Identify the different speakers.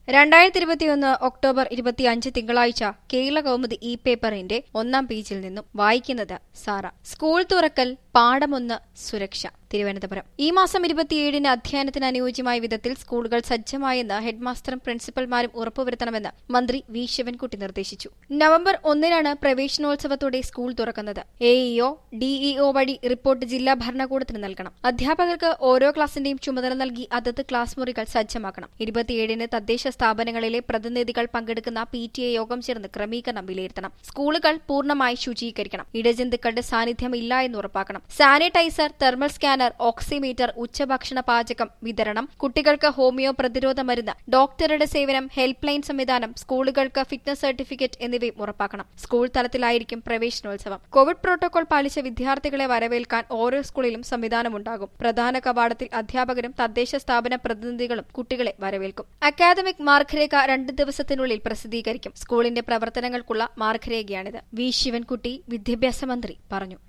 Speaker 1: രണ്ടായിരത്തി ഇരുപത്തിയൊന്ന് ഒക്ടോബർ ഇരുപത്തിയഞ്ച് തിങ്കളാഴ്ച കേരള കൗമുദി ഇ പേപ്പറിന്റെ ഒന്നാം പേജിൽ നിന്നും വായിക്കുന്നത് സാറ സ്കൂൾ തുറക്കൽ പാഠമൊന്ന് സുരക്ഷ തിരുവനന്തപുരം ഈ മാസം ഇരുപത്തിയേഴിന് അധ്യയനത്തിന് അനുയോജ്യമായ വിധത്തിൽ സ്കൂളുകൾ സജ്ജമായെന്ന് ഹെഡ്മാസ്റ്ററും പ്രിൻസിപ്പൽമാരും ഉറപ്പുവരുത്തണമെന്ന് മന്ത്രി വി ശിവൻകുട്ടി നിർദ്ദേശിച്ചു നവംബർ ഒന്നിനാണ് പ്രവേശനോത്സവത്തോടെ സ്കൂൾ തുറക്കുന്നത് എഇഒ ഡിഇഒ വഴി റിപ്പോർട്ട് ജില്ലാ ഭരണകൂടത്തിന് നൽകണം അധ്യാപകർക്ക് ഓരോ ക്ലാസിന്റെയും ചുമതല നൽകി അതത് ക്ലാസ് മുറികൾ സജ്ജമാക്കണം ഇരുപത്തിയേഴിന് തദ്ദേശ സ്ഥാപനങ്ങളിലെ പ്രതിനിധികൾ പങ്കെടുക്കുന്ന പി ടി എ യോഗം ചേർന്ന് ക്രമീകരണം വിലയിരുത്തണം സ്കൂളുകൾ പൂർണ്ണമായി ശുചീകരിക്കണം ഇടജന്തുക്കളുടെ സാന്നിധ്യം ഇല്ല എന്ന് ഉറപ്പാക്കണം സാനിറ്റൈസർ തെർമൽ സ്കാനർ ഓക്സിമീറ്റർ ഉച്ചഭക്ഷണ പാചകം വിതരണം കുട്ടികൾക്ക് ഹോമിയോ പ്രതിരോധ മരുന്ന് ഡോക്ടറുടെ സേവനം ഹെൽപ്പ് ലൈൻ സംവിധാനം സ്കൂളുകൾക്ക് ഫിറ്റ്നസ് സർട്ടിഫിക്കറ്റ് എന്നിവയും ഉറപ്പാക്കണം സ്കൂൾ തലത്തിലായിരിക്കും പ്രവേശനോത്സവം കോവിഡ് പ്രോട്ടോകോൾ പാലിച്ച വിദ്യാർത്ഥികളെ വരവേൽക്കാൻ ഓരോ സ്കൂളിലും സംവിധാനമുണ്ടാകും പ്രധാന കവാടത്തിൽ അധ്യാപകരും തദ്ദേശ സ്ഥാപന പ്രതിനിധികളും കുട്ടികളെ വരവേൽക്കും അക്കാദമിക് മാർഗരേഖ രണ്ട് ദിവസത്തിനുള്ളിൽ പ്രസിദ്ധീകരിക്കും സ്കൂളിന്റെ പ്രവർത്തനങ്ങൾക്കുള്ള മാർഗരേഖയാണിത് വി ശിവൻകുട്ടി വിദ്യാഭ്യാസ മന്ത്രി പറഞ്ഞു